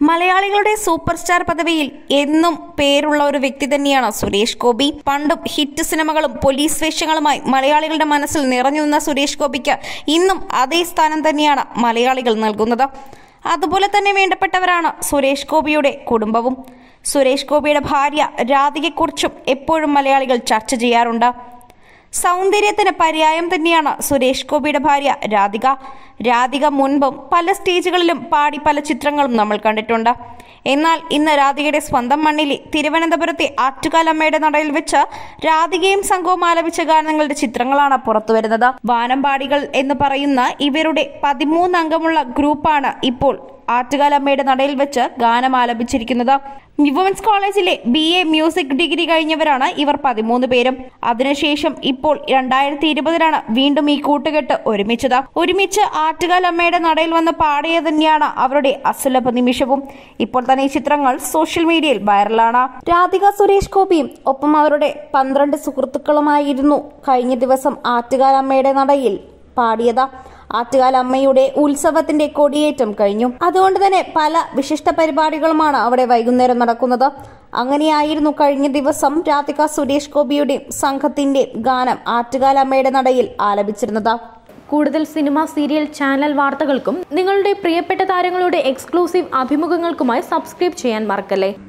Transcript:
മലയാളികളുടെ super star പദവിയിൽ എന്നും പേരുള്ള ഒരു വ്യക്തി തന്നെയാണ് സുരേഷ് ഗോപി പണ്ടും ഹിറ്റ് സിനിമകളും പോലീസ് വേഷങ്ങളുമായി മലയാളികളുടെ മനസ്സിൽ നിറഞ്ഞു നിന്ന സുരേഷ് ഗോപിക്ക് ഇന്നും അതേ സ്ഥാനം തന്നെയാണ് മലയാളികൾ നൽകുന്നത് അതുപോലെ തന്നെ വേണ്ടപ്പെട്ടവരാണ് സുരേഷ് ഗോപിയുടെ കുടുംബവും സുരേഷ് ഗോപിയുടെ ഭാര്യ രാധികയെക്കുറിച്ചും എപ്പോഴും മലയാളികൾ ചർച്ച ചെയ്യാറുണ്ട് സൗന്ദര്യത്തിന് പര്യായം തന്നെയാണ് സുരേഷ് ഗോപിയുടെ ഭാര്യ രാധിക രാധിക മുൻപും പല സ്റ്റേജുകളിലും പാടി പല ചിത്രങ്ങളും നമ്മൾ കണ്ടിട്ടുണ്ട് എന്നാൽ ഇന്ന് രാധികയുടെ സ്വന്തം മണ്ണിലെ തിരുവനന്തപുരത്തെ ആറ്റുകാലമ്മയുടെ നടയിൽ വെച്ച് രാധികയും സംഘവും ആലപിച്ച ഗാനങ്ങളുടെ ചിത്രങ്ങളാണ് പുറത്തുവരുന്നത് വാനമ്പാടികൾ എന്ന് പറയുന്ന ഇവരുടെ പതിമൂന്ന് അംഗമുള്ള ഗ്രൂപ്പാണ് ഇപ്പോൾ ആറ്റുകാലമ്മയുടെ നടയിൽ വെച്ച് ഗാനം ആലപിച്ചിരിക്കുന്നത് വുമൻസ് കോളേജിലെ ബി എ മ്യൂസിക് ഡിഗ്രി കഴിഞ്ഞവരാണ് ഇവർ പതിമൂന്ന് പേരും അതിനുശേഷം ഇപ്പോൾ രണ്ടായിരത്തി ഇരുപതിലാണ് വീണ്ടും ഈ കൂട്ടുകെട്ട് ഒരുമിച്ചത് ഒരുമിച്ച് ആറ്റുകാലമ്മയുടെ നടയിൽ വന്ന് പാടിയത് തന്നെയാണ് അവരുടെ അസുലഭ നിമിഷവും ഇപ്പോൾ തന്നെ ഈ ചിത്രങ്ങൾ സോഷ്യൽ മീഡിയയിൽ വൈറലാണ് രാധിക സുരേഷ് ഗോപിയും ഒപ്പം അവരുടെ പന്ത്രണ്ട് സുഹൃത്തുക്കളുമായിരുന്നു കഴിഞ്ഞ ദിവസം ആറ്റുകാലമ്മയുടെ നടയിൽ പാടിയത് ആറ്റുകാല അമ്മയുടെ ഉത്സവത്തിന്റെ കൊടിയേറ്റം കഴിഞ്ഞു അതുകൊണ്ട് തന്നെ പല വിശിഷ്ട പരിപാടികളുമാണ് അവിടെ വൈകുന്നേരം നടക്കുന്നത് അങ്ങനെയായിരുന്നു കഴിഞ്ഞ ദിവസം രാധിക സുരേഷ് ഗോപിയുടെയും സംഘത്തിന്റെയും ഗാനം ആറ്റുകാല അമ്മയുടെ നടയിൽ ആലപിച്ചിരുന്നത് കൂടുതൽ സിനിമ സീരിയൽ ചാനൽ വാർത്തകൾക്കും നിങ്ങളുടെ പ്രിയപ്പെട്ട താരങ്ങളുടെ എക്സ്ക്ലൂസീവ് അഭിമുഖങ്ങൾക്കുമായി സബ്സ്ക്രൈബ് ചെയ്യാൻ മറക്കല്ലേ